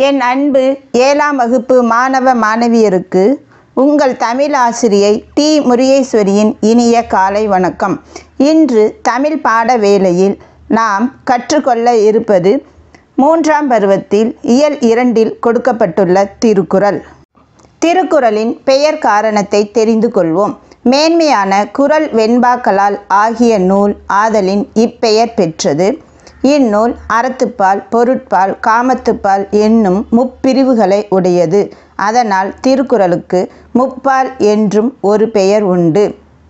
என் அன்பு ஏழாம் வகுப்பு மாணவ மாணவியருக்கு உங்கள் தமிழ் ஆசிரியை டி முருகேஸ்வரியின் இனிய காலை வணக்கம் இன்று தமிழ் பாட வேளையில் நாம் கற்றுக்கொள்ள இருப்பது மூன்றாம் பருவத்தில் இயல் இரண்டில் கொடுக்கப்பட்டுள்ள திருக்குறள் திருக்குறளின் பெயர் காரணத்தை தெரிந்து கொள்வோம் மேன்மையான குறள் வெண்பாக்களால் ஆகிய நூல் ஆதலின் இப்பெயர் பெற்றது இந்நூல் அறத்துப்பால் பொருட்பால் காமத்துப்பால் என்னும் முப்பிரிவுகளை உடையது அதனால் திருக்குறளுக்கு முப்பால் என்றும் ஒரு பெயர் உண்டு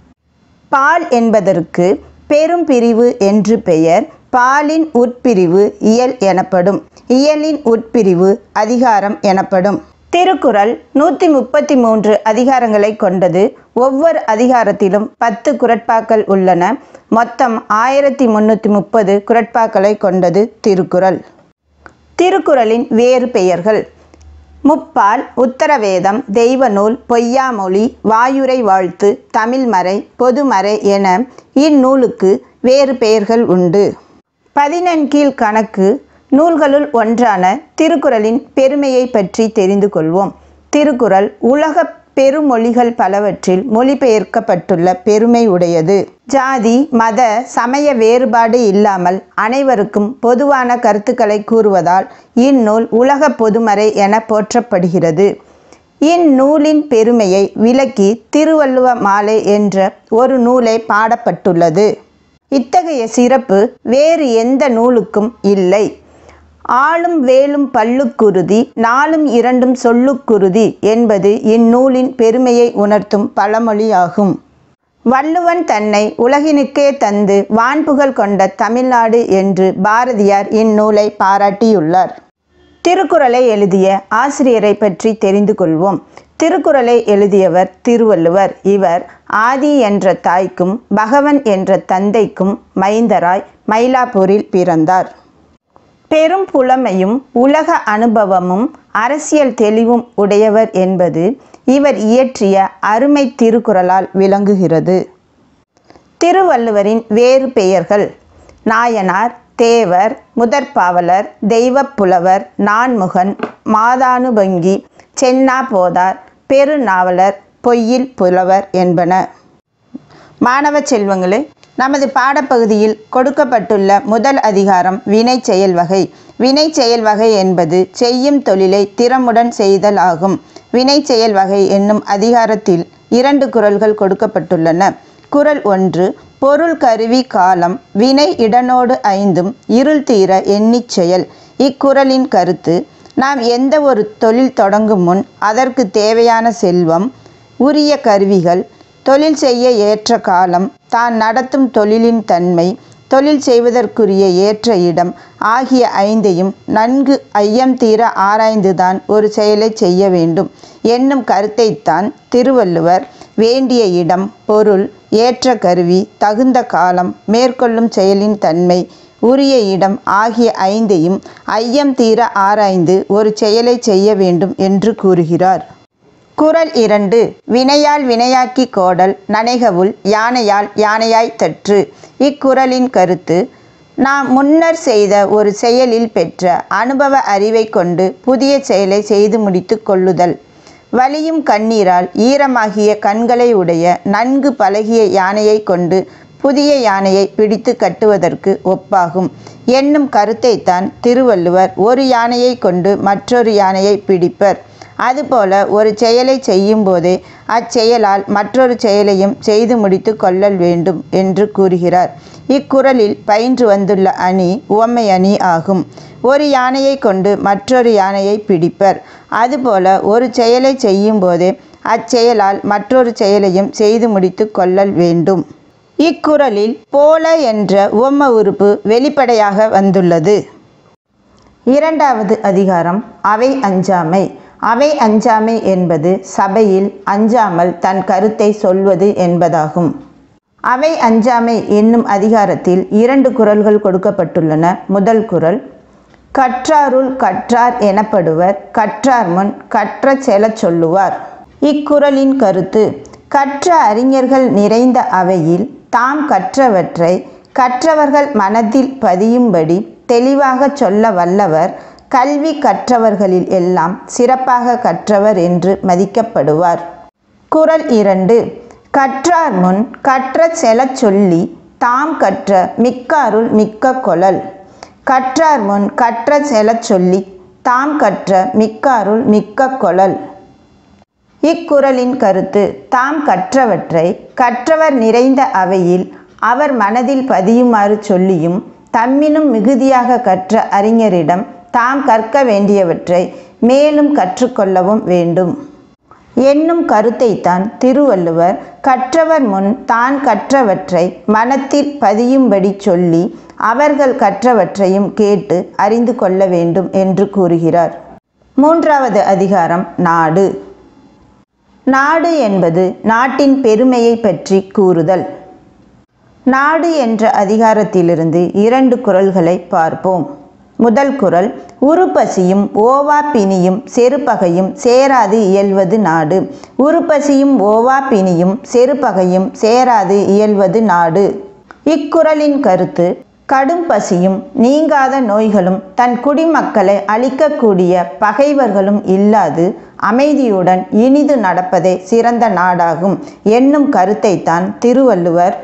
பால் என்பதற்கு பெரும் பிரிவு என்று பெயர் பாலின் உட்பிரிவு இயல் எனப்படும் இயலின் உட்பிரிவு அதிகாரம் எனப்படும் திருக்குறள் நூற்றி முப்பத்தி மூன்று அதிகாரங்களை கொண்டது ஒவ்வொரு அதிகாரத்திலும் பத்து குரட்பாக்கள் உள்ளன மொத்தம் ஆயிரத்தி முன்னூற்றி முப்பது குரட்பாக்களை கொண்டது திருக்குறள் திருக்குறளின் வேறு பெயர்கள் முப்பால் உத்தரவேதம் தெய்வநூல் பொய்யாமொழி வாயுரை வாழ்த்து தமிழ்மறை பொதுமறை என இந்நூலுக்கு வேறு பெயர்கள் உண்டு பதினெண்கீழ் கணக்கு நூல்களுள் ஒன்றான திருக்குறளின் பெருமையை பற்றி தெரிந்து கொள்வோம் திருக்குறள் உலக பெருமொழிகள் பலவற்றில் மொழிபெயர்க்கப்பட்டுள்ள பெருமை உடையது ஜாதி மத சமய வேறுபாடு இல்லாமல் அனைவருக்கும் பொதுவான கருத்துக்களை கூறுவதால் இந்நூல் உலக பொதுமறை என போற்றப்படுகிறது இந்நூலின் பெருமையை விளக்கி திருவள்ளுவ மாலை என்ற ஒரு நூலை பாடப்பட்டுள்ளது இத்தகைய சிறப்பு வேறு எந்த நூலுக்கும் இல்லை ஆளும் வேலும் பல்லுக்குருதி நாளும் இரண்டும் சொல்லுக்குருதி என்பது இந்நூலின் பெருமையை உணர்த்தும் பழமொழியாகும் வள்ளுவன் தன்னை உலகினுக்கே தந்து வான்புகழ் கொண்ட தமிழ்நாடு என்று பாரதியார் இந்நூலை பாராட்டியுள்ளார் திருக்குறளை எழுதிய ஆசிரியரை பற்றி தெரிந்து கொள்வோம் திருக்குறளை எழுதியவர் திருவள்ளுவர் இவர் ஆதி என்ற தாய்க்கும் பகவன் என்ற தந்தைக்கும் மைந்தராய் மயிலாப்பூரில் பிறந்தார் பெரும் புலமையும் உலக அனுபவமும் அரசியல் தெளிவும் உடையவர் என்பது இவர் இயற்றிய அருமை திருக்குறளால் விளங்குகிறது திருவள்ளுவரின் வேறு பெயர்கள் நாயனார் தேவர் முதற்பாவலர் தெய்வப்புலவர் நான்முகன் மாதானுபங்கி சென்னா போதார் பெருநாவலர் பொய்யில் புலவர் என்பன மாணவ செல்வங்களே நமது பாடப்பகுதியில் கொடுக்கப்பட்டுள்ள முதல் அதிகாரம் வினை செயல் வகை வினை செயல் வகை என்பது செய்யும் தொழிலை திறமுடன் செய்தல் ஆகும் வினை செயல் வகை என்னும் அதிகாரத்தில் இரண்டு குரல்கள் கொடுக்கப்பட்டுள்ளன குரல் ஒன்று பொருள் கருவி காலம் வினை இடனோடு ஐந்தும் இருள் தீர எண்ணிச் செயல் இக்குறளின் கருத்து நாம் எந்த ஒரு தொழில் தொடங்கும் முன் அதற்கு தேவையான செல்வம் உரிய கருவிகள் தொழில் செய்ய ஏற்ற காலம் தான் நடத்தும் தொழிலின் தன்மை தொழில் செய்வதற்குரிய ஏற்ற இடம் ஆகிய ஐந்தையும் நன்கு ஐயம் தீர ஆராய்ந்துதான் ஒரு செயலை செய்ய வேண்டும் என்னும் கருத்தைத்தான் திருவள்ளுவர் வேண்டிய இடம் பொருள் ஏற்ற கருவி தகுந்த காலம் மேற்கொள்ளும் செயலின் தன்மை உரிய இடம் ஆகிய ஐந்தையும் ஐயம் தீர ஆராய்ந்து ஒரு செயலை செய்ய வேண்டும் என்று கூறுகிறார் குரல் இரண்டு வினையால் வினையாக்கி கோடல் நனைகவுள் யானையால் யானையாய் தற்று இக்குறளின் கருத்து நாம் முன்னர் செய்த ஒரு செயலில் பெற்ற அனுபவ அறிவை கொண்டு புதிய செயலை செய்து முடித்து கொள்ளுதல் வலியும் கண்ணீரால் ஈரமாகிய கண்களை உடைய நன்கு பழகிய யானையை கொண்டு புதிய யானையை பிடித்து கட்டுவதற்கு ஒப்பாகும் என்னும் கருத்தைத்தான் திருவள்ளுவர் ஒரு யானையை கொண்டு மற்றொரு யானையை பிடிப்பர் அதுபோல ஒரு செயலை செய்யும் போதே அச்செயலால் மற்றொரு செயலையும் செய்து முடித்து கொள்ளல் வேண்டும் என்று கூறுகிறார் இக்குறளில் பயின்று வந்துள்ள அணி உவமை அணி ஆகும் ஒரு யானையை கொண்டு மற்றொரு யானையை பிடிப்பர் அதுபோல ஒரு செயலை செய்யும் போதே அச்செயலால் மற்றொரு செயலையும் செய்து முடித்து கொள்ளல் வேண்டும் இக்குறளில் போல என்ற உவம உறுப்பு வெளிப்படையாக வந்துள்ளது இரண்டாவது அதிகாரம் அவை அஞ்சாமை அவை அஞ்சாமை என்பது சபையில் அஞ்சாமல் தன் கருத்தை சொல்வது என்பதாகும் அவை அஞ்சாமை என்னும் அதிகாரத்தில் இரண்டு குரல்கள் கொடுக்கப்பட்டுள்ளன முதல் குரல் கற்றாருள் கற்றார் எனப்படுவர் கற்றார் முன் கற்ற செலச் சொல்லுவார் இக்குறளின் கருத்து கற்ற அறிஞர்கள் நிறைந்த அவையில் தாம் கற்றவற்றை கற்றவர்கள் மனதில் பதியும்படி தெளிவாக சொல்ல வல்லவர் கல்வி கற்றவர்களில் எல்லாம் சிறப்பாக கற்றவர் என்று மதிக்கப்படுவார் குறள் இரண்டு கற்றார் முன் கற்ற செலச் சொல்லி தாம் கற்ற மிக்காருள் மிக்க கொளல் கற்றார் முன் கற்ற செலச் சொல்லி தாம் கற்ற மிக்காருள் மிக்க கொளல் இக்குறளின் கருத்து தாம் கற்றவற்றை கற்றவர் நிறைந்த அவையில் அவர் மனதில் பதியுமாறு சொல்லியும் தம்மினும் மிகுதியாக கற்ற அறிஞரிடம் தாம் கற்க வேண்டியவற்றை மேலும் கற்றுக்கொள்ளவும் வேண்டும் என்னும் கருத்தைத்தான் திருவள்ளுவர் கற்றவர் முன் தான் கற்றவற்றை மனத்தில் பதியும்படி சொல்லி அவர்கள் கற்றவற்றையும் கேட்டு அறிந்து கொள்ள வேண்டும் என்று கூறுகிறார் மூன்றாவது அதிகாரம் நாடு நாடு என்பது நாட்டின் பெருமையை பற்றி கூறுதல் நாடு என்ற அதிகாரத்திலிருந்து இரண்டு குறள்களை பார்ப்போம் முதல் குறள் உருப்பசியும் ஓவா பிணியும் செருப்பகையும் சேராது இயல்வது நாடு உருப்பசியும் ஓவா பிணியும் செருப்பகையும் சேராது இயல்வது நாடு இக்குறளின் கருத்து கடும் பசியும் நீங்காத நோய்களும் தன் குடிமக்களை அழிக்கக்கூடிய பகைவர்களும் இல்லாது அமைதியுடன் இனிது நடப்பதே சிறந்த நாடாகும் என்னும் கருத்தைத்தான் திருவள்ளுவர்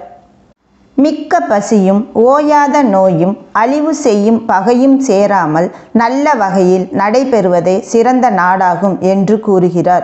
மிக்க பசியும் ஓயாத நோயும் அழிவு செய்யும் பகையும் சேராமல் நல்ல வகையில் நடைபெறுவதே சிறந்த நாடாகும் என்று கூறுகிறார்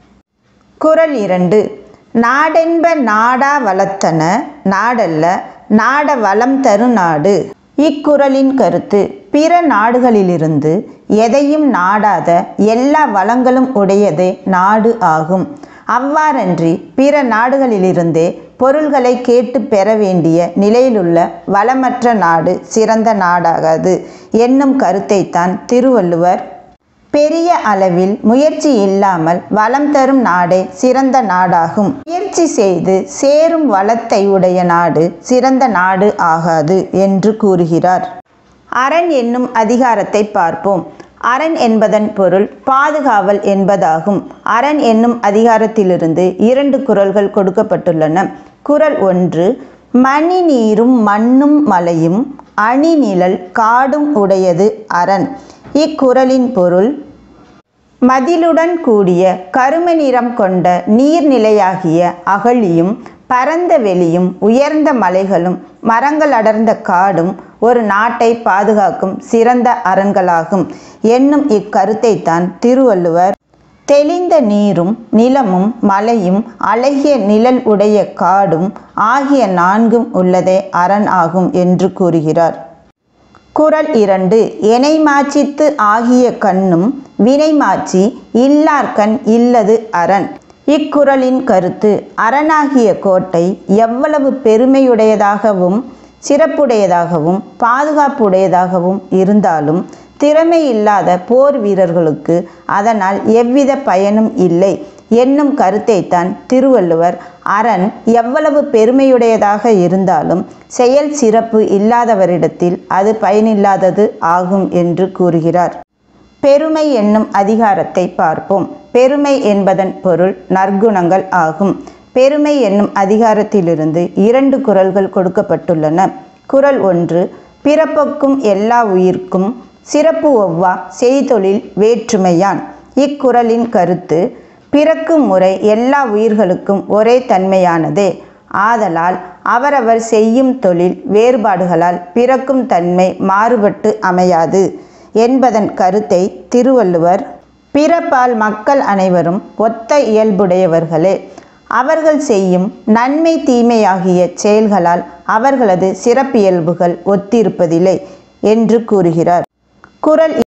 குறள் இரண்டு நாடென்ப நாடா வளர்த்தன நாடல்ல நாட வளம் தரு நாடு இக்குறளின் கருத்து பிற நாடுகளிலிருந்து எதையும் நாடாத எல்லா வளங்களும் உடையதே நாடு ஆகும் அவ்வாறன்றி பிற நாடுகளிலிருந்தே பொருள்களை கேட்டு பெற வேண்டிய நிலையிலுள்ள வளமற்ற நாடு சிறந்த நாடாகாது என்னும் கருத்தைத்தான் திருவள்ளுவர் பெரிய அளவில் முயற்சி இல்லாமல் வளம் தரும் நாடே சிறந்த நாடாகும் முயற்சி செய்து சேரும் வளத்தை உடைய நாடு சிறந்த நாடு ஆகாது என்று கூறுகிறார் அரண் என்னும் அதிகாரத்தை பார்ப்போம் அரண் என்பதன் பொருள் பாதுகாவல் என்பதாகும் அரண் என்னும் அதிகாரத்திலிருந்து இரண்டு குறள்கள் கொடுக்கப்பட்டுள்ளன குறள் ஒன்று மணி நீரும் மண்ணும் மலையும் அணிநிழல் காடும் உடையது அரண் இக்குறளின் பொருள் மதிலுடன் கூடிய கரும நிறம் கொண்ட நீர்நிலையாகிய அகழியும் பரந்த வெளியும் உயர்ந்த மலைகளும் மரங்கள் அடர்ந்த காடும் ஒரு நாட்டை பாதுகாக்கும் சிறந்த அரண்களாகும் என்னும் இக்கருத்தைத்தான் திருவள்ளுவர் தெளிந்த நீரும் நிலமும் மலையும் அழகிய நிழல் உடைய காடும் ஆகிய நான்கும் உள்ளதே அரண் ஆகும் என்று கூறுகிறார் குறள் இரண்டு எனை மாச்சித்து ஆகிய கண்ணும் வினை மாச்சி இல்லார்கண் இல்லது அரண் இக்குறளின் கருத்து அரணாகிய கோட்டை எவ்வளவு பெருமையுடையதாகவும் சிறப்புடையதாகவும் பாதுகாப்புடையதாகவும் இருந்தாலும் திறமை இல்லாத போர் வீரர்களுக்கு அதனால் எவ்வித பயனும் இல்லை என்னும் கருத்தைத்தான் திருவள்ளுவர் அரண் எவ்வளவு பெருமையுடையதாக இருந்தாலும் செயல் சிறப்பு இல்லாதவரிடத்தில் அது பயனில்லாதது ஆகும் என்று கூறுகிறார் பெருமை என்னும் அதிகாரத்தை பார்ப்போம் பெருமை என்பதன் பொருள் நற்குணங்கள் ஆகும் பெருமை என்னும் அதிகாரத்திலிருந்து இரண்டு குறள்கள் கொடுக்கப்பட்டுள்ளன குறள் ஒன்று பிறப்புக்கும் எல்லா உயிர்க்கும் சிறப்பு ஒவ்வா செய்தொழில் வேற்றுமையான் இக்குறளின் கருத்து பிறக்கும் முறை எல்லா உயிர்களுக்கும் ஒரே தன்மையானதே ஆதலால் அவரவர் செய்யும் தொழில் வேறுபாடுகளால் பிறக்கும் தன்மை மாறுபட்டு அமையாது என்பதன் கருத்தை திருவள்ளுவர் பிறப்பால் மக்கள் அனைவரும் ஒத்த இயல்புடையவர்களே அவர்கள் செய்யும் நன்மை தீமையாகிய செயல்களால் அவர்களது சிறப்பியல்புகள் ஒத்திருப்பதில்லை என்று கூறுகிறார் குறள்